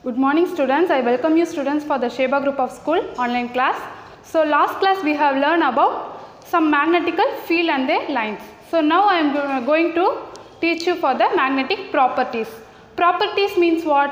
Good morning students. I welcome you students for the Sheba group of school online class. So last class we have learned about some magnetical field and their lines. So now I am go- going to teach you for the magnetic properties. Properties means what?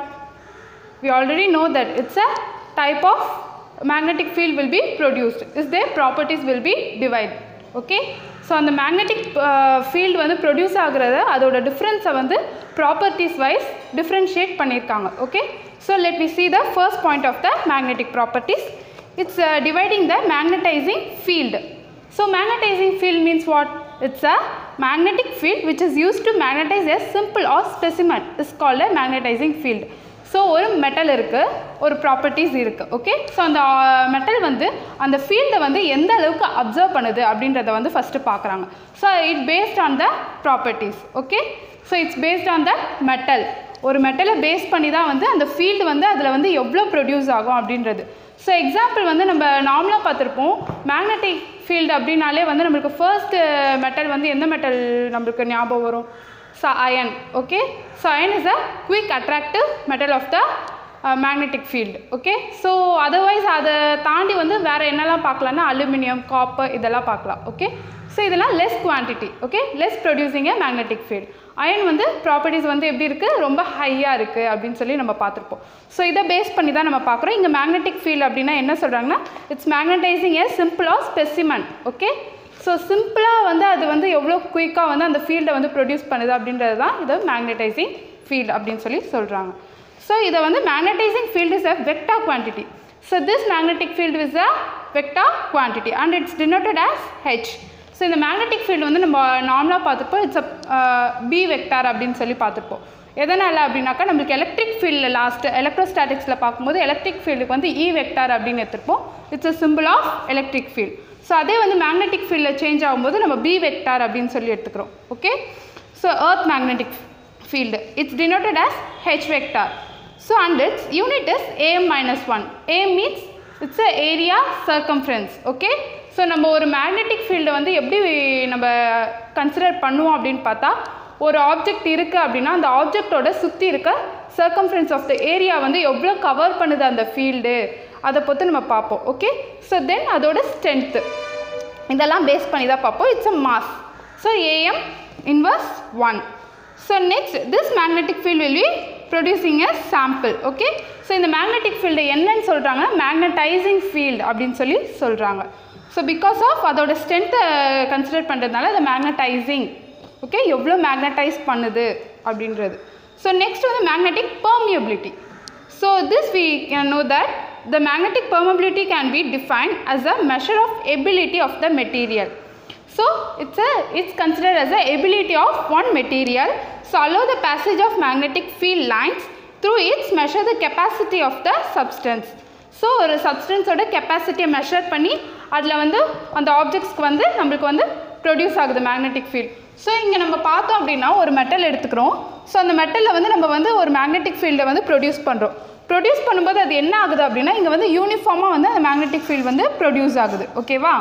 We already know that it's a type of magnetic field will be produced. Is their properties will be divided. Okay? So அந்த magnetic field வந்து produce ஆகுறத அதோட டிஃப்ரென்ஸை வந்து properties wise differentiate பண்ணியிருக்காங்க okay so let we see the first point of the magnetic properties it's uh, dividing the magnetizing field so magnetizing field means what it's a magnetic field which is used to magnetize a simple or specimen is called a magnetizing field so ஒரு metal இருக்குது ஒரு properties இருக்குது okay so அந்த metal வந்து அந்த ஃபீல்டை வந்து எந்த அளவுக்கு அப்சர்வ் பண்ணுது அப்படின்றத வந்து ஃபஸ்ட்டு பார்க்குறாங்க so it based on the properties okay so it's based on the metal ஒரு மெட்டலை பேஸ் பண்ணி தான் வந்து அந்த ஃபீல்டு வந்து அதில் வந்து எவ்வளோ ப்ரொடியூஸ் ஆகும் அப்படின்றது ஸோ எக்ஸாம்பிள் வந்து நம்ம நார்மலாக பார்த்துருப்போம் மேக்னெட்டிக் ஃபீல்டு அப்படின்னாலே வந்து நம்மளுக்கு ஃபர்ஸ்ட் மெட்டல் வந்து எந்த மெட்டல் நம்மளுக்கு ஞாபகம் வரும் so iron okay so iron is a quick attractive metal of the magnetic field okay so otherwise அதை தாண்டி வந்து வேறு என்னெல்லாம் பார்க்கலாம்னா அலுமினியம் காப்பர் இதெல்லாம் பார்க்கலாம் ஓகே ஸோ இதெல்லாம் less quantity okay less producing a magnetic field iron வந்து ப்ராப்பர்ட்டிஸ் வந்து எப்படி இருக்குது ரொம்ப ஹையாக இருக்குது அப்படின்னு சொல்லி நம்ம பார்த்துருப்போம் ஸோ இதை பேஸ் பண்ணி தான் நம்ம பார்க்குறோம் இங்கே மேக்னெட்டிக் ஃபீல்டு அப்படின்னா என்ன சொல்கிறாங்கன்னா it's magnetizing a simple of specimen okay so சிம்பிளாக வந்து அது வந்து எவ்வளோ குயிக்காக வந்து அந்த ஃபீல்டை வந்து ப்ரொடியூஸ் பண்ணுது அப்படின்றது தான் இது மேக்னடைசிங் ஃபீல்டு அப்படின்னு சொல்லி சொல்கிறாங்க ஸோ இதை வந்து magnetizing field is a vector quantity so this magnetic field is a vector quantity and it's denoted as H so இந்த மேக்னெட்டிக் ஃபீல்டு வந்து நம்ம நார்மலாக பார்த்துப்போம் இட்ஸ் அ பி வெக்டார் அப்படின்னு சொல்லி பார்த்துருப்போம் எதனால் அப்படின்னாக்கா நம்மளுக்கு எலக்ட்ரிக் ஃபீல்டில் லாஸ்ட் எலக்ட்ரோஸ்டாட்டிக்ஸில் பார்க்கும்போது எலக்ட்ரிக் ஃபீல்டுக்கு வந்து இ வெக்டார் அப்படின்னு எடுத்துருப்போம் it's a simple of electric field so அதே வந்து மேக்னெட்டிக் ஃபீல்டில் சேஞ்ச் ஆகும்போது நம்ம பி வெக்டார் அப்படின்னு சொல்லி எடுத்துக்கிறோம் okay so earth magnetic field it's denoted as H vector so and it's unit is AM minus one AM means it's a area circumference okay so நம்ம ஒரு மேக்னெட்டிக் ஃபீல்டை வந்து எப்படி நம்ம கன்சிடர் பண்ணுவோம் அப்படின்னு பார்த்தா ஒரு ஆப்ஜெக்ட் இருக்குது அப்படின்னா அந்த ஆப்ஜெக்டோட சுற்றி இருக்க சர்க்கம்ஃபரன்ஸ் ஆஃப் த ஏரியா வந்து எவ்வளோ கவர் பண்ணுது அந்த ஃபீல்டு அதை பொறுத்து நம்ம பார்ப்போம் ஓகே ஸோ தென் அதோட ஸ்ட்ரென்த்து இதெல்லாம் பேஸ் பண்ணி தான் பார்ப்போம் it's a mass so AM inverse one so next this magnetic field will be producing a sample okay so இந்த மேக்னெட்டிக் ஃபீல்டு என்னன்னு சொல்கிறாங்க மேக்னடைசிங் ஃபீல்டு அப்படின்னு சொல்லி சொல்கிறாங்க ஸோ பிகாஸ் ஆஃப் அதோட ஸ்ட்ரென்த்தை கன்சிடர் பண்ணுறதுனால அது மேக்னடைசிங் ஓகே எவ்வளோ மேக்னடைஸ் பண்ணுது அப்படின்றது ஸோ நெக்ஸ்ட் வந்து magnetic permeability so this we can know that the magnetic permeability can be defined as a measure of ability of the material. So it's a it's considered as a ability of one material so allow the passage of magnetic field lines through its measure the capacity of the substance. So ஒரு சப்ஸ்டன்ஸோட கெப்பாசிட்டியை measure பண்ணி அதில் வந்து அந்த ஆப்ஜெக்ட்ஸ்க்கு வந்து நம்மளுக்கு வந்து produce ஆகுது மேக்னெட்டிக் ஃபீல்ட் ஸோ இங்கே நம்ம பார்த்தோம் அப்படின்னா ஒரு மெட்டல் எடுத்துக்கிறோம் ஸோ அந்த மெட்டலில் வந்து நம்ம வந்து ஒரு மேக்னெட்டிக் ஃபீல்டை வந்து ப்ரொடியூஸ் பண்ணுறோம் ப்ரொடியூஸ் பண்ணும்போது அது என்ன ஆகுது அப்படின்னா இங்கே வந்து யூனிஃபார்மாக வந்து அந்த மேக்னெட்டிக் ஃபீல்டு வந்து ப்ரொடியூஸ் ஆகுது ஓகேவா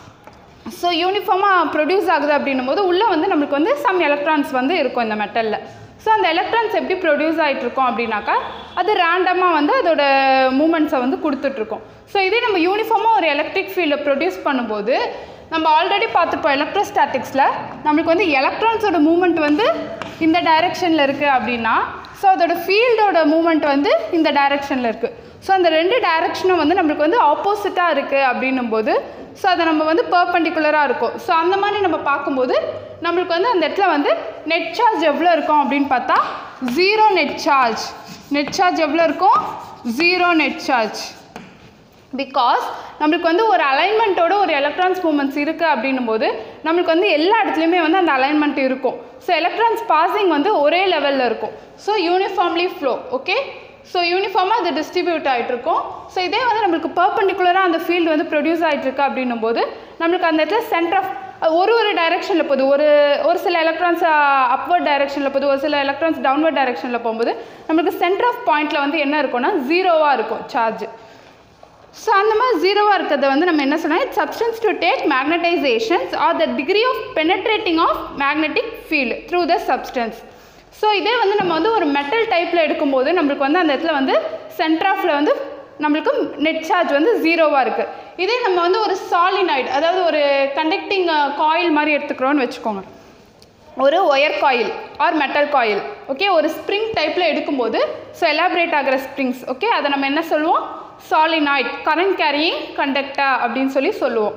ஸோ யூனிஃபார்மாக ப்ரொடியூஸ் ஆகுது அப்படின்னும் போது உள்ளே வந்து நம்மளுக்கு வந்து சம் எலக்ட்ரான்ஸ் வந்து இருக்கும் இந்த மெட்டலில் ஸோ அந்த எலக்ட்ரான்ஸ் எப்படி ப்ரொடியூஸ் ஆகிட்ருக்கோம் அப்படின்னாக்கா அது ரேண்டமாக வந்து அதோட மூமெண்ட்ஸை வந்து கொடுத்துட்ருக்கோம் ஸோ இதே நம்ம யூனிஃபார்மாக ஒரு எலக்ட்ரிக் ஃபீல்டை ப்ரொடியூஸ் பண்ணும்போது நம்ம ஆல்ரெடி பார்த்துப்போம் எலக்ட்ரோஸ்டாட்டிக்ஸில் நம்மளுக்கு வந்து எலக்ட்ரான்ஸோட மூமெண்ட் வந்து இந்த டைரெக்ஷனில் இருக்குது அப்படின்னா ஸோ அதோட ஃபீல்டோட மூமெண்ட் வந்து இந்த டைரெக்ஷனில் இருக்குது ஸோ அந்த ரெண்டு டைரெக்ஷனும் வந்து நம்மளுக்கு வந்து ஆப்போசிட்டாக இருக்குது அப்படின்னும் போது ஸோ அதை நம்ம வந்து பர்பண்டிகுலராக இருக்கும் ஸோ அந்த மாதிரி நம்ம பார்க்கும்போது நம்மளுக்கு வந்து அந்த இடத்துல வந்து நெட் சார்ஜ் எவ்வளோ இருக்கும் அப்படின்னு பார்த்தா zero net charge net charge எவ்வளோ இருக்கும் ஜீரோ நெட் சார்ஜ் பிகாஸ் நம்மளுக்கு வந்து ஒரு அலைன்மெண்ட்டோட ஒரு எலக்ட்ரான்ஸ் மூமெண்ட்ஸ் இருக்குது அப்படின்னும் போது நம்மளுக்கு வந்து எல்லா இடத்துலையுமே வந்து அந்த அலைன்மெண்ட் இருக்கும் ஸோ எலக்ட்ரான்ஸ் பாசிங் வந்து ஒரே லெவலில் இருக்கும் so uniformly flow okay so யூனிஃபார்மாக அது டிஸ்ட்ரிபியூட் ஆகிட்ருக்கும் ஸோ இதே வந்து நம்மளுக்கு பர்பண்டிகுலராக அந்த ஃபீல்டு வந்து ப்ரொடியூஸ் ஆகிட்ருக்கு அப்படின்னும் போது நம்மளுக்கு அந்த இடத்துல சென்டர் ஆஃப் ஒரு ஒரு டைரெக்ஷனில் போகுது ஒரு ஒரு சில எலக்ட்ரான்ஸ் அப்வர்ட் டைரெக்ஷனில் போகுது ஒரு சில எலக்ட்ரான்ஸ் டவுன்வர்ட் டைரெக்ஷனில் போகும்போது நம்மளுக்கு சென்டர் ஆஃப் பாயிண்ட்டில் வந்து என்ன இருக்கும்னா ஜீரோவாக இருக்கும் சார்ஜ் ஸோ அந்த மாதிரி ஜீரோவாக இருக்கிறத வந்து நம்ம என்ன சொன்னால் it substance to take magnetizations or the degree of penetrating of magnetic field through the substance so இதே வந்து நம்ம வந்து ஒரு மெட்டல் டைப்பில் எடுக்கும்போது நம்மளுக்கு வந்து அந்த இடத்துல வந்து சென்ட்ராஃபில் வந்து நம்மளுக்கு நெட் சார்ஜ் வந்து ஜீரோவாக இருக்குது இதே நம்ம வந்து ஒரு சாலினாய்டு அதாவது ஒரு கண்டக்டிங் காயில் மாதிரி எடுத்துக்கிறோன்னு வச்சுக்கோங்க ஒரு wire coil or metal coil okay ஒரு ஸ்ப்ரிங் டைப்பில் எடுக்கும்போது ஸோ எலாபரேட் ஆகிற ஸ்ப்ரிங்ஸ் ஓகே அதை நம்ம என்ன சொல்லுவோம் சாலினாய்ட் கரண்ட் கேரியிங் கண்டக்டா அப்படின்னு சொல்லி சொல்லுவோம்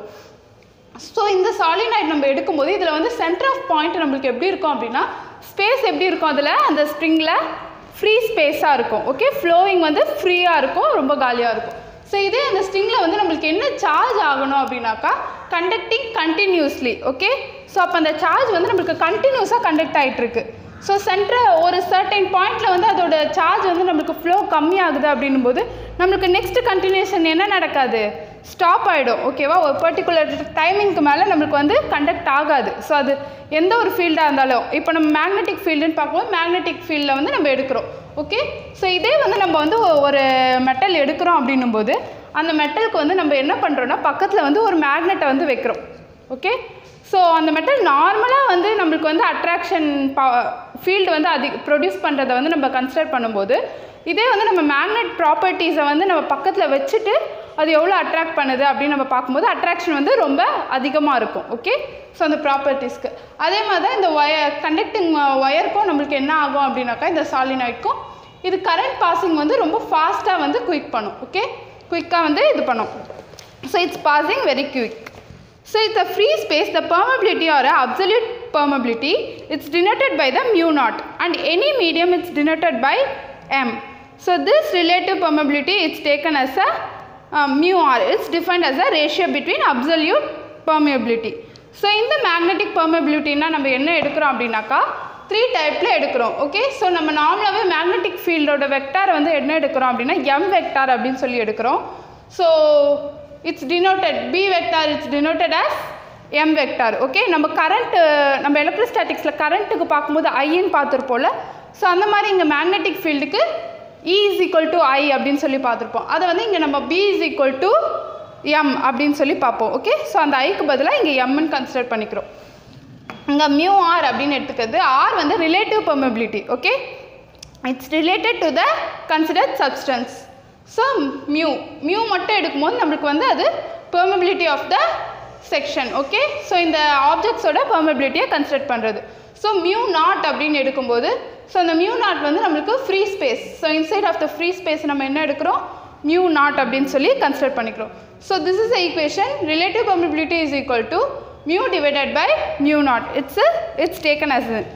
ஸோ இந்த சாலினாய்ட் நம்ம எடுக்கும்போது இதில் வந்து சென்டர் ஆஃப் பாயிண்ட் நம்மளுக்கு எப்படி இருக்கும் அப்படின்னா ஸ்பேஸ் எப்படி இருக்கும் அதில் அந்த ஸ்ப்ரிங்கில் ஃப்ரீ ஸ்பேஸாக இருக்கும் ஓகே ஃப்ளோவிங் வந்து ஃப்ரீயாக இருக்கும் ரொம்ப காலியாக இருக்கும் ஸோ இதே அந்த ஸ்ட்ரிங்கில் வந்து நம்மளுக்கு என்ன சார்ஜ் ஆகணும் அப்படின்னாக்கா கண்டக்டிங் கண்டினியூஸ்லி ஓகே ஸோ அப்போ அந்த சார்ஜ் வந்து நம்மளுக்கு கண்டினியூஸாக கண்டக்ட் ஆகிட்டு இருக்கு ஸோ சென்டர் ஒரு சர்டைன் பாயிண்டில் வந்து அதோட சார்ஜ் வந்து நம்மளுக்கு ஃப்ளோ கம்மியாகுது அப்படின்னும் போது நம்மளுக்கு நெக்ஸ்ட் கண்டினியூஷன் என்ன நடக்காது ஸ்டாப் ஆகிடும் ஓகேவா ஒரு பர்டிகுலர் டைமிங்க்கு மேலே நம்மளுக்கு வந்து கண்டக்ட் ஆகாது ஸோ அது எந்த ஒரு ஃபீல்டாக இருந்தாலும் இப்போ நம்ம மேக்னெட்டிக் ஃபீல்டுன்னு பார்க்கும்போது மேக்னெட்டிக் ஃபீல்டில் வந்து நம்ம எடுக்கிறோம் ஓகே ஸோ இதே வந்து நம்ம வந்து ஒ- ஒரு மெட்டல் எடுக்கிறோம் அப்படின்னும் போது அந்த மெட்டலுக்கு வந்து நம்ம என்ன பண்ணுறோன்னா பக்கத்தில் வந்து ஒரு மேக்னெட்டை வந்து வைக்கிறோம் ஓகே ஸோ அந்த மெட்டல் நார்மலாக வந்து நம்மளுக்கு வந்து அட்ராக்ஷன் ஃபீல்டு வந்து அதி ப்ரொடியூஸ் பண்ணுறதை வந்து நம்ம கன்சிடர் பண்ணும்போது இதே வந்து நம்ம மேக்னெட் ப்ராப்பர்ட்டிஸை வந்து நம்ம பக்கத்தில் வச்சுட்டு அது எவ்வளோ அட்ராக்ட் பண்ணுது அப்படின்னு நம்ம பார்க்கும்போது அட்ராக்ஷன் வந்து ரொம்ப அதிகமாக இருக்கும் ஓகே ஸோ அந்த ப்ராப்பர்ட்டிஸ்க்கு அதே மாதிரி தான் இந்த ஒயர் கண்டக்டிங் ஒயருக்கும் நம்மளுக்கு என்ன ஆகும் அப்படின்னாக்கா இந்த சாலினாய்ட்க்கும் இது கரண்ட் பாசிங் வந்து ரொம்ப ஃபாஸ்ட்டாக வந்து குயிக் பண்ணும் ஓகே குயிக்காக வந்து இது பண்ணும் so it's passing very quick So it's a free space, the permeability or a absolute permeability, it's denoted by the mu naught and any medium it's denoted by m. So this relative permeability it's taken as a uh, mu r, it's defined as a ratio between absolute permeability. So இந்த magnetic பெர்மபிலிட்டினா நம்ம என்ன எடுக்கிறோம் அப்படின்னாக்கா three டைப்பில் எடுக்கிறோம் okay so நம்ம நார்மலாகவே மேக்னெட்டிக் ஃபீல்டோட வெக்டார் வந்து என்ன எடுக்கிறோம் அப்படின்னா எம் வெக்டார் அப்படின்னு சொல்லி எடுக்கிறோம் so it's denoted B vector it's denoted as M vector okay நம்ம கரண்ட் நம்ம எலக்ட்ரோஸ்டாட்டிக்ஸில் கரண்ட்டுக்கு பார்க்கும்போது ஐன்னு பார்த்துருப்போம்ல ஸோ அந்த மாதிரி இங்கே மேக்னெட்டிக் ஃபீல்டுக்கு E is equal to I அப்படின்னு சொல்லி பார்த்துருப்போம் அதை வந்து இங்கே நம்ம B is equal to M அப்படின்னு சொல்லி பார்ப்போம் ஓகே ஸோ அந்த ஐக்கு பதிலாக இங்கே எம்னு கன்சிடர் பண்ணிக்கிறோம் இங்கே மியூ ஆர் அப்படின்னு எடுத்துக்கிறது ஆர் வந்து relative permeability okay it's related to the considered substance so mu mu மட்டும் எடுக்கும்போது நம்மளுக்கு வந்து அது permeability of the section okay so இந்த ஆப்ஜெக்ட்ஸோட பெர்மபிலிட்டியை கன்சிடர் பண்ணுறது ஸோ மியூ நாட் அப்படின்னு எடுக்கும்போது ஸோ அந்த மியூ நாட் வந்து நம்மளுக்கு free space so inside of the free space நம்ம என்ன எடுக்கிறோம் மியூ நாட் அப்படின்னு சொல்லி கன்சிடர் பண்ணிக்கிறோம் so this is equation relative permeability is equal to mu divided by mu naught it's it's taken as a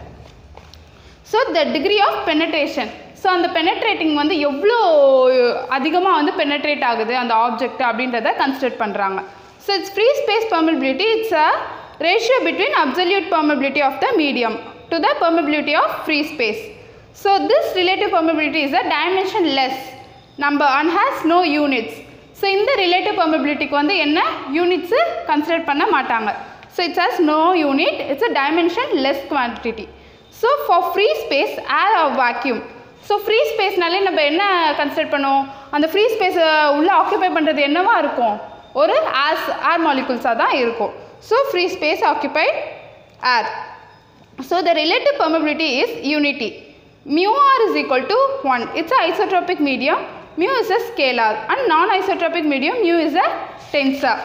so the degree of penetration so அந்த penetrating வந்து எவ்வளோ அதிகமாக வந்து பெனட்ரேட் ஆகுது அந்த ஆப்ஜெக்ட் அப்படின்றத கன்சிடர் பண்ணுறாங்க so it's free space permeability it's a ratio between absolute permeability of the medium to the permeability of free space so this relative permeability is a dimensionless number and has no units so இந்த relative permeabilityக்கு வந்து என்ன units consider பண்ண மாட்டாங்க so it's has no unit it's a dimensionless quantity so for free space air or vacuum so free ஸ்பேஸ்னாலே நம்ம என்ன consider பண்ணுவோம் அந்த ஃப்ரீ ஸ்பேஸை உள்ளே ஆக்குபை பண்ணுறது என்னவா இருக்கும் ஒரு ஆஸ் ஏர் மாலிகுல்ஸாக தான் இருக்கும் so free space occupied air So the relative permeability is unity. Mu r is equal to 1. It's a isotropic medium. Mu is a scalar and non-isotropic medium mu is a tensor.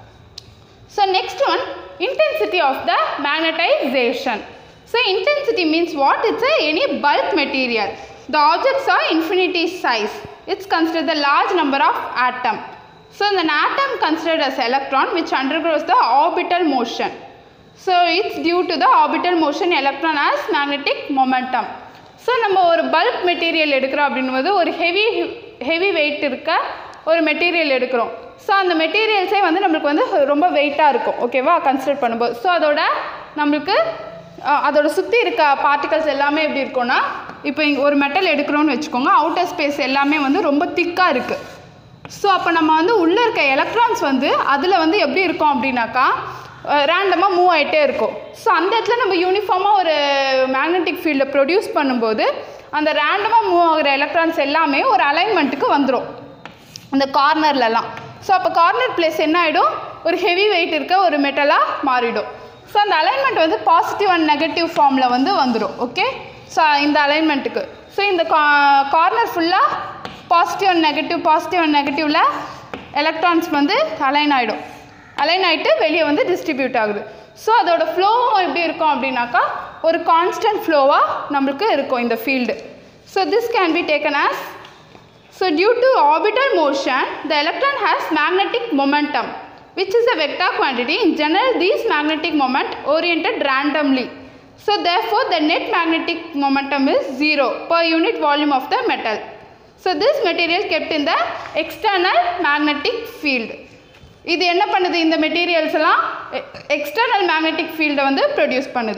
So next one intensity of the magnetization. So intensity means what? It's a any bulk material. The objects are infinity size. It's considered the large number of atom. So an atom considered as electron which undergoes the orbital motion. So it's due to the orbital motion electron as magnetic momentum. So நம்ம ஒரு bulk material எடுக்கிறோம் அப்படின்போது ஒரு heavy heavy weight இருக்க ஒரு material எடுக்கிறோம் so அந்த மெட்டீரியல்ஸே வந்து நம்மளுக்கு வந்து ரொம்ப வெயிட்டாக இருக்கும் ஓகேவா கன்சிடர் பண்ணும்போது ஸோ அதோட நம்மளுக்கு அஹ், அதோட சுற்றி இருக்க பார்ட்டிகல்ஸ் எல்லாமே எப்படி இருக்கும்னா இப்போ இங்க ஒரு மெட்டல் எடுக்கிறோம்னு வச்சுக்கோங்க அவுட்டர் ஸ்பேஸ் எல்லாமே வந்து ரொம்ப திக்காக இருக்குது ஸோ அப்போ நம்ம வந்து உள்ளே இருக்க எலக்ட்ரான்ஸ் வந்து அதில் வந்து எப்படி இருக்கும் அப்படின்னாக்கா ரேண்டமாக மூவ் ஆகிட்டே இருக்கும் ஸோ அந்த இடத்துல நம்ம யூனிஃபார்மாக ஒரு மேக்னெட்டிக் ஃபீல்டை ப்ரொடியூஸ் பண்ணும்போது அந்த ரேண்டமாக மூவ் ஆகிற எலக்ட்ரான்ஸ் எல்லாமே ஒரு அலைன்மெண்ட்டுக்கு வந்துடும் அந்த கார்னர்லலாம் ஸோ அப்போ கார்னர் பிளேஸ் என்ன ஆகிடும் ஒரு ஹெவி வெயிட் இருக்க ஒரு மெட்டலாக மாறிடும் ஸோ அந்த அலைன்மெண்ட் வந்து பாசிட்டிவ் அண்ட் நெகட்டிவ் ஃபார்மில் வந்து வந்துடும் ஓகே ஸோ இந்த அலைன்மெண்ட்டுக்கு ஸோ இந்த கார்னர் ஃபுல்லாக positive and negative positive and நெகட்டிவில் எலக்ட்ரான்ஸ் வந்து அலைன் ஆகிடும் அலைன் ஆகிட்டு வெளியே வந்து டிஸ்ட்ரிபியூட் ஆகுது ஸோ அதோட ஃப்ளோவும் எப்படி இருக்கும் அப்படின்னாக்கா ஒரு கான்ஸ்டன்ட் ஃப்ளோவாக நம்மளுக்கு இருக்கும் இந்த field so this can be taken as So due to orbital motion, the electron has magnetic momentum, which is a vector quantity. In general, these magnetic moment oriented randomly. So therefore, the net magnetic momentum is zero per unit volume of the metal. So this material kept in the external magnetic field. இது என்ன பண்ணுது இந்த materials எல்லாம் external magnetic ஃபீல்டை வந்து produce பண்ணுது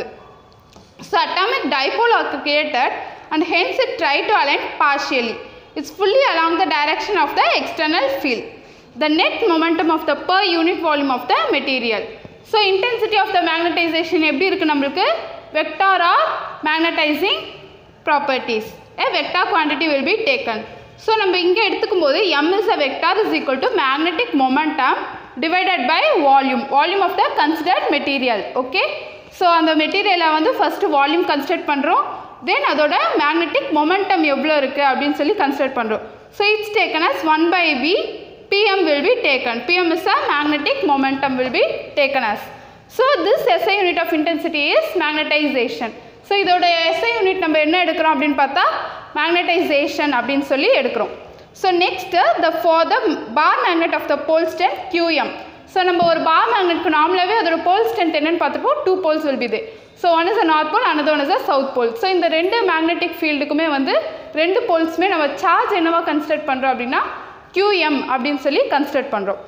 So atomic dipole are created and hence it try to align partially. It's fully along the direction of the external field. The net momentum of the per unit volume of the material. So intensity of the magnetization எப்படி இருக்கு நம்மளுக்கு vector or magnetizing properties. A vector quantity will be taken. So நம்ம இங்கே எடுத்துக்கும் போது m is a vector is equal to magnetic momentum divided by volume. Volume of the considered material. Okay. So அந்த மெட்டீரியலை வந்து ஃபஸ்ட்டு வால்யூம் கன்சிடர் பண்ணுறோம் தென் அதோட magnetic momentum எவ்வளோ இருக்குது அப்படின்னு சொல்லி கன்சிடர் பண்ணுறோம் so it's taken as one by V BM will be taken BM is a magnetic momentum will be taken as so this SI unit of intensity is magnetization so இதோட SI unit நம்ம என்ன எடுக்கிறோம் அப்படின்னு பார்த்தா magnetization அப்படின்னு சொல்லி எடுக்கிறோம் so next the for the bar magnet of the pole strength QM so நம்ம ஒரு பார் மேக்னெட்க்கு நார்மலாகவே அதோட போல் ஸ்ட்ரென்த் என்னன்னு பார்த்துப்போம் two poles will be there so one is a north pole another one is a south pole so இந்த ரெண்டு magnetic ஃபீல்டுக்குமே வந்து ரெண்டு போல்ஸுமே நம்ம சார்ஜ் என்னவா கன்சிடர் பண்ணுறோம் அப்படின்னா QM அப்படின்னு சொல்லி கன்சிடர் பண்ணுறோம்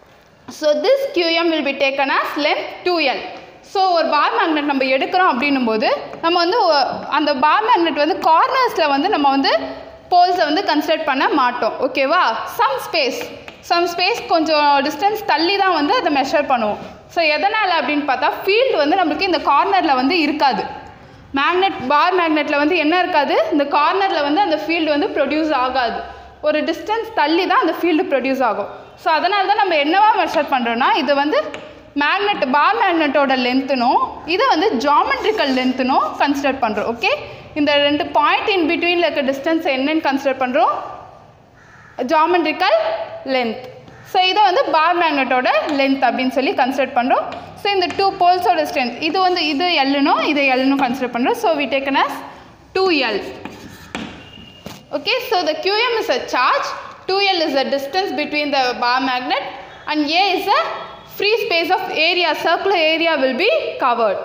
so this QM will be taken as length 2L so ஒரு பார் மேக்னெட் நம்ம எடுக்கிறோம் அப்படின்னும் போது நம்ம வந்து ஒ- அந்த பார் மேக்னெட் வந்து கார்னர்ஸில் வந்து நம்ம வந்து போல்ஸை வந்து கன்சிடர் பண்ண மாட்டோம் ஓகேவா சம் ஸ்பேஸ் சம் ஸ்பேஸ் கொஞ்சம் டிஸ்டன்ஸ் தள்ளி தான் வந்து அதை மெஷர் பண்ணுவோம் ஸோ எதனால் அப்படின்னு பார்த்தா ஃபீல்டு வந்து நம்மளுக்கு இந்த கார்னரில் வந்து இருக்காது மேக்னெட் பார் மேக்னெட்டில் வந்து என்ன இருக்காது இந்த கார்னரில் வந்து அந்த ஃபீல்டு வந்து ப்ரொடியூஸ் ஆகாது ஒரு டிஸ்டன்ஸ் தள்ளி தான் அந்த ஃபீல்டு ப்ரொடியூஸ் ஆகும் ஸோ அதனால தான் நம்ம என்னவா மெஷர் பண்ணுறோன்னா இது வந்து மேக்னெட் பார் மேக்னெட்டோட லென்த்துனும் இது வந்து ஜாமெட்ரிக்கல் லென்த்துனும் கன்சிடர் பண்ணுறோம் ஓகே இந்த ரெண்டு பாயிண்ட் இன் பிட்வீனில் இருக்க டிஸ்டன்ஸ் என்னன்னு கன்சிடர் பண்ணுறோம் ஜாமெட்ரிக்கல் லென்த் ஸோ இதை வந்து பார் மேக்னெட்டோட லென்த் அப்படின்னு சொல்லி கன்சிடர் பண்ணுறோம் ஸோ இந்த டூ போல்ஸோட ஸ்ட்ரென்த் இது வந்து இது எல்லுனும் இதை எல்லுனும் கன்சிடர் பண்ணுறோம் so we taken as two L Okay, so the QM is a charge, 2L is the distance between the bar magnet and A is a free space of area, circular area will be covered.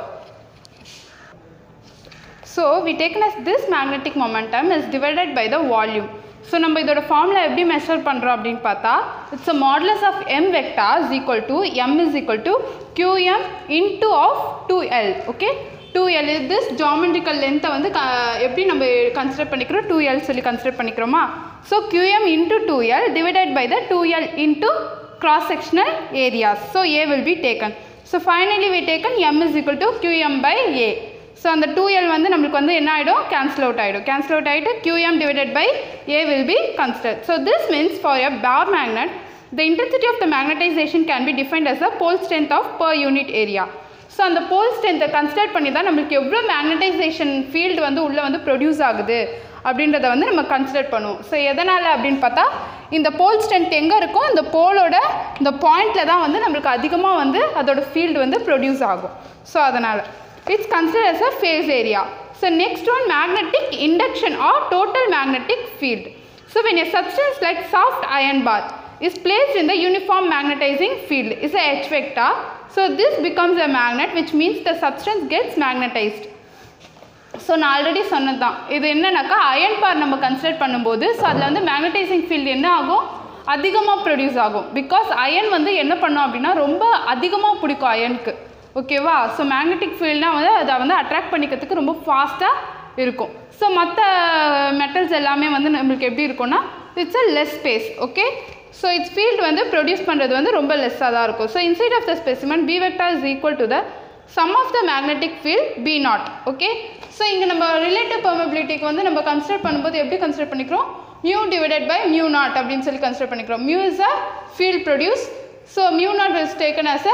So we taken as this magnetic momentum is divided by the volume. So நம்ம இதோட formula எப்படி measure பண்ணுறோம் அப்படின்னு பார்த்தா it's a modulus of M vector is equal to M is equal to QM into of two L okay two L this geometrical லென்த்தை வந்து க எப்படி நம்ம கன்சிடர் பண்ணிக்கிறோம் டூ எல் சொல்லி கன்சிடர் பண்ணிக்கிறோமா so QM into two L divided by the two L into cross sectional areas. So A will be taken. So finally we taken M is equal to QM by A. So அந்த two L வந்து நம்மளுக்கு வந்து என்ன ஆகிடும் cancel out ஆகிடும் cancel out ஆகிட்டு QM டிவைடட் பை A will be considered. So this means for a bar magnet, the intensity of the magnetization can be defined as the pole strength of per unit area. So அந்த pole ஸ்ட்ரென்த்தை consider பண்ணி தான் நம்மளுக்கு எவ்வளோ magnetisation field வந்து உள்ளே வந்து produce ஆகுது அப்படின்றத வந்து நம்ம கன்சிடர் பண்ணுவோம் ஸோ எதனால் அப்படின்னு பார்த்தா இந்த போல் ஸ்ட்ரென்த் எங்கே இருக்கோ இந்த போலோட இந்த பாயிண்டில் தான் வந்து நம்மளுக்கு அதிகமாக வந்து அதோட ஃபீல்டு வந்து ப்ரொடியூஸ் ஆகும் ஸோ அதனால் it's consider as a phase area. So next one magnetic induction or total magnetic field. So when a substance like soft iron bar is placed in the uniform magnetizing field is a H vector. So this becomes a magnet which means the substance gets magnetized. So நான் already சொன்னது தான் இது என்னன்னாக்கா iron பார் நம்ம consider பண்ணும்போது so அதில் வந்து magnetizing field என்ன ஆகும் அதிகமாக ப்ரொடியூஸ் ஆகும் பிகாஸ் அயன் வந்து என்ன பண்ணும் அப்படின்னா ரொம்ப அதிகமாக பிடிக்கும் அயனுக்கு ஓகேவா ஸோ மேக்னெட்டிக் ஃபீல்ட்னால் வந்து அதை வந்து அட்ராக்ட் பண்ணிக்கிறதுக்கு ரொம்ப ஃபாஸ்ட்டாக இருக்கும் ஸோ மற்ற மெட்டல்ஸ் எல்லாமே வந்து நம்மளுக்கு எப்படி இருக்கும்னா it's a less space okay so it's field வந்து ப்ரொடியூஸ் பண்ணுறது வந்து ரொம்ப லெஸ்ஸாக தான் இருக்கும் so inside of the specimen B vector is equal to the sum of the magnetic field B naught okay so இங்கே நம்ம ரிலேட்டிவ் பெர்மபிலிட்டிக்கு வந்து நம்ம கன்சிடர் பண்ணும்போது எப்படி கன்சிடர் பண்ணிக்கிறோம் mu divided by mu naught அப்படின்னு சொல்லி கன்சிடர் பண்ணிக்கிறோம் mu is a field produce so mu naught is taken as a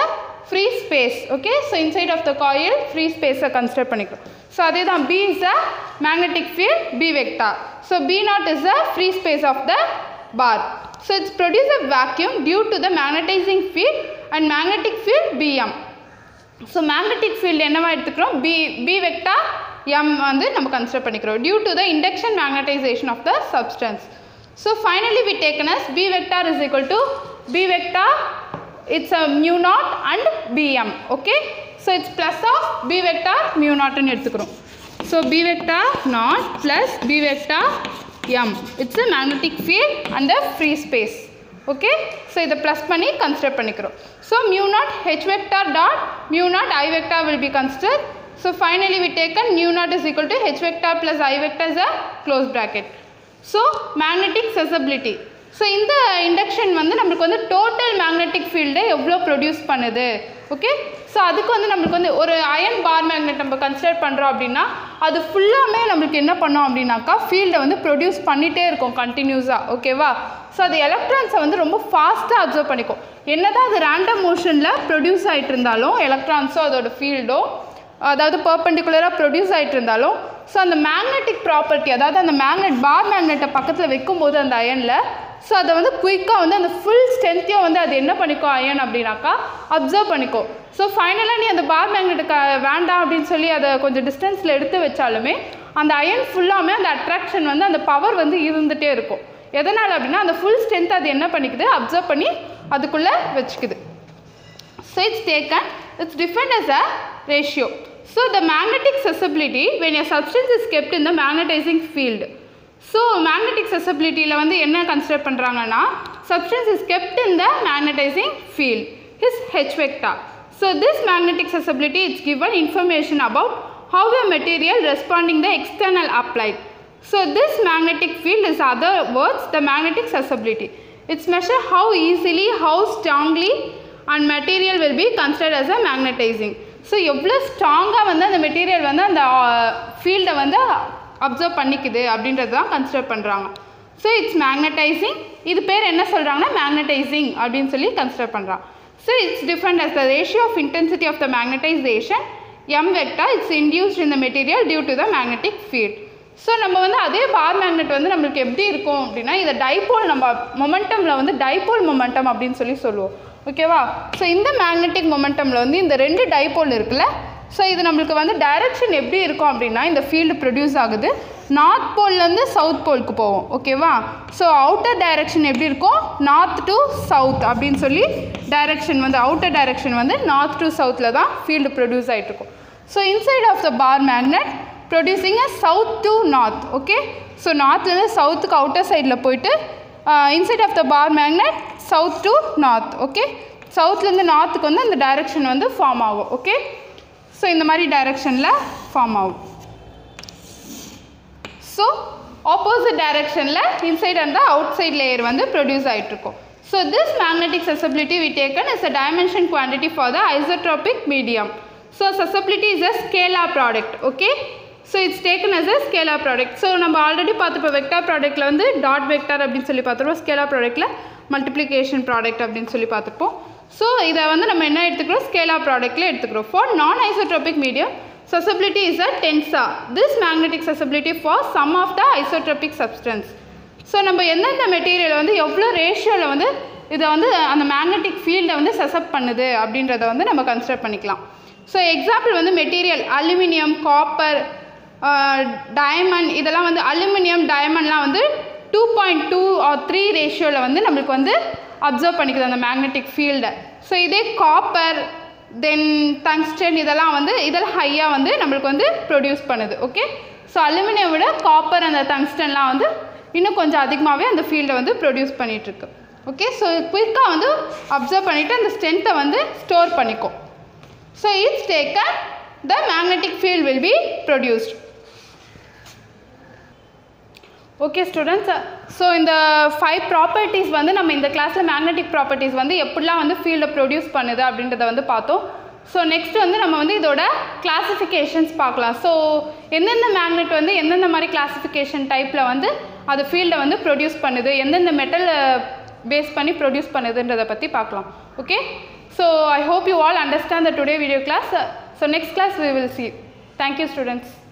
free space okay so inside of the coil free ஸ்பேஸை கன்சிடர் பண்ணிக்கிறோம் ஸோ அதே தான் B is a magnetic field B vector so B naught is a free space of the bar. So it's produce a vacuum due to the magnetizing field and magnetic field Bm. So magnetic field என்னவா எடுத்துக்கிறோம் B B வெக்டா M வந்து நம்ம consider பண்ணிக்கிறோம் due to the induction magnetization of the substance so finally we taken as B vector is equal to B vector it's a mu naught and BM okay so it's plus of B vector mu நாட்னு எடுத்துக்கிறோம் so B vector naught plus B vector M it's a magnetic field and a free space okay so இதை plus பண்ணி consider பண்ணிக்கிறோம் so mu naught H vector dot mu not I vector will be consider so finally we taken mu naught is equal to H vector plus I vector is a close bracket so magnetic susceptibility so இந்த induction வந்து நம்மளுக்கு வந்து total magnetic ஃபீல்டை எவ்வளோ produce பண்ணுது okay so அதுக்கு வந்து நம்மளுக்கு வந்து ஒரு அயன் பார் மேக்னெட் நம்ம கன்சிடர் பண்ணுறோம் அப்படின்னா அது ஃபுல்லாமே நம்மளுக்கு என்ன பண்ணோம் அப்படின்னாக்கா ஃபீல்டை வந்து ப்ரொடியூஸ் பண்ணிகிட்டே இருக்கும் கண்டினியூஸாக ஓகேவா ஸோ அது எலக்ட்ரான்ஸை வந்து ரொம்ப ஃபாஸ்ட்டாக அப்சர்வ் பண்ணிக்கும் என்னதான் அது ரேண்டம் மோஷனில் ப்ரொடியூஸ் ஆகிட்டு இருந்தாலும் எலக்ட்ரான்ஸோ அதோட ஃபீல்டோ அதாவது பர்பண்டிகுலராக ப்ரொடியூஸ் ஆகிட்டு இருந்தாலும் ஸோ அந்த மேக்னெட்டிக் ப்ராப்பர்ட்டி அதாவது அந்த மேக்னெட் பார் மேக்னெட்டை பக்கத்தில் வைக்கும்போது அந்த அயனில் ஸோ அதை வந்து குயிக்காக வந்து அந்த ஃபுல் ஸ்ட்ரென்த்தையும் வந்து அது என்ன பண்ணிக்கும் அயன் அப்படின்னாக்கா அப்சர்வ் பண்ணிக்கும் ஸோ ஃபைனலாக நீ அந்த பார் மேக்னெட்டுக்கு வேண்டாம் அப்படின்னு சொல்லி அதை கொஞ்சம் டிஸ்டன்ஸில் எடுத்து வச்சாலுமே அந்த அயன் ஃபுல்லாமே அந்த அட்ராக்ஷன் வந்து அந்த பவர் வந்து இருந்துகிட்டே இருக்கும் எதனால் அப்படின்னா அந்த ஃபுல் ஸ்ட்ரென்த் அது என்ன பண்ணிக்குது அப்சர்வ் பண்ணி அதுக்குள்ளே வச்சுக்குது so it's taken it's defined as a ratio so the magnetic susceptibility when a substance is kept in the magnetizing field so magnetic susceptibility ல வந்து என்ன கன்சிடர் பண்ணுறாங்கன்னா substance is kept in the magnetizing field is h vector so this magnetic susceptibility is given information about how a material responding the external applied so this magnetic field is other words the magnetic susceptibility it's measure how easily how strongly and material will be considered as a magnetizing so எவ்வளோ ஸ்ட்ராங்காக வந்து அந்த material வந்து அந்த ஃபீல்டை வந்து observe பண்ணிக்குது அப்படின்றது தான் கன்சிடர் பண்ணுறாங்க ஸோ இட்ஸ் மேக்னடைசிங் இது பேர் என்ன சொல்கிறாங்கன்னா மேக்னடைசிங் அப்படின்னு சொல்லி கன்சிடர் பண்ணுறாங்க so it's different as the ratio of intensity of the magnetization m vector it's induced in the material due to the magnetic field so நம்ம வந்து அதே பார் மேக்னெட் வந்து நம்மளுக்கு எப்படி இருக்கும் அப்படின்னா இதை டைபோல் நம்ம மொமெண்டமில் வந்து டைபோல் மொமெண்டம் அப்படின்னு சொல்லி சொல்லுவோம் ஓகேவா ஸோ இந்த மேக்னெட்டிக் மொமெண்டமில் வந்து இந்த ரெண்டு டைபோல் இருக்குல்ல ஸோ இது நம்மளுக்கு வந்து டைரக்ஷன் எப்படி இருக்கும் அப்படின்னா இந்த ஃபீல்டு ப்ரொடியூஸ் ஆகுது நார்த் போல்லேருந்து சவுத் போலுக்கு போவோம் ஓகேவா ஸோ அவுட்டர் டைரக்ஷன் எப்படி இருக்கும் நார்த் டு சவுத் அப்படின்னு சொல்லி டைரக்ஷன் வந்து அவுட்டர் டைரக்ஷன் வந்து நார்த் டு சவுத்தில் தான் ஃபீல்டு ப்ரொடியூஸ் ஆகிட்டு இருக்கும் so inside of the bar magnet producing a south to north okay so நார்த்லேருந்து சவுத்துக்கு அவுட்டர் சைடில் போயிட்டு inside of the bar magnet south to north okay சவுத்லேருந்து நார்த்துக்கு வந்து அந்த டைரக்ஷன் வந்து ஃபார்ம் ஆகும் ஓகே ஸோ இந்த மாதிரி டைரக்ஷனில் ஃபார்ம் ஆகும் ஸோ ஆப்போசிட் டைரக்ஷனில் inside and outside layer வந்து ப்ரொடியூஸ் ஆகிட்ருக்கும் so this magnetic susceptibility we taken is a dimension quantity for the isotropic medium so susceptibility is a scalar product okay so it's taken as a scalar product so நம்ம already பார்த்துப்போம் vector ப்ராடக்ட்டில் வந்து dot vector அப்படின்னு சொல்லி பார்த்துருப்போம் ஸ்கேலா ப்ராடக்ட்டில் multiplication product அப்படின்னு சொல்லி பார்த்துப்போம் ஸோ இதை வந்து நம்ம என்ன எடுத்துக்கிறோம் ஸ்கேலா ப்ராடக்ட்டில் எடுத்துக்கிறோம் for non isotropic medium susceptibility is a tensor this magnetic susceptibility for some of the isotropic substance so நம்ம எந்தெந்த மெட்டீரியல் வந்து எவ்வளோ ரேஷியோவில் வந்து இதை வந்து அந்த மேக்னெட்டிக் ஃபீல்டை வந்து சசப்ட் பண்ணுது அப்படின்றத வந்து நம்ம கன்சிடர் பண்ணிக்கலாம் ஸோ எக்ஸாம்பிள் வந்து மெட்டீரியல் அலுமினியம் காப்பர் டயமண்ட் இதெல்லாம் வந்து அலுமினியம் டயமண்ட்லாம் வந்து two point two or three ரேஷியோவில் வந்து நம்மளுக்கு வந்து அப்சர்வ் பண்ணிக்குது அந்த மேக்னெட்டிக் ஃபீல்டை ஸோ இதே காப்பர் தென் டங்ஸ்டன் இதெல்லாம் வந்து இதெல்லாம் ஹையாக வந்து நம்மளுக்கு வந்து ப்ரொடியூஸ் பண்ணுது ஓகே ஸோ அலுமினியம் விட காப்பர் அந்த டங்ஸ்டன்லாம் வந்து இன்னும் கொஞ்சம் அதிகமாகவே அந்த ஃபீல்டை வந்து ப்ரொடியூஸ் பண்ணிகிட்ருக்கு ஓகே ஸோ குயிக்காக வந்து அப்சர்வ் பண்ணிவிட்டு அந்த ஸ்ட்ரென்த்தை வந்து ஸ்டோர் பண்ணிக்கும் so it's taken the magnetic field will be produced okay students so இந்த ஃபைவ் ப்ராப்பர்ட்டிஸ் வந்து நம்ம இந்த கிளாஸில் மேக்னெட்டிக் ப்ராப்பர்ட்டிஸ் வந்து எப்படிலாம் வந்து ஃபீல்டை ப்ரொடியூஸ் பண்ணுது அப்படின்றத வந்து பார்த்தோம் ஸோ நெக்ஸ்ட் வந்து நம்ம வந்து இதோட கிளாஸிஃபிகேஷன்ஸ் பார்க்கலாம் ஸோ எந்தெந்த மேக்னெட் வந்து எந்தெந்த மாதிரி கிளாஸிஃபிகேஷன் டைப்பில் வந்து அது ஃபீல்டை வந்து ப்ரொடியூஸ் பண்ணுது எந்தெந்த மெட்டலை பேஸ் பண்ணி ப்ரொடியூஸ் பண்ணுதுன்றதை பற்றி பார்க்கலாம் okay So I hope you all understand the today video class. Uh, so next class we will see. Thank you students.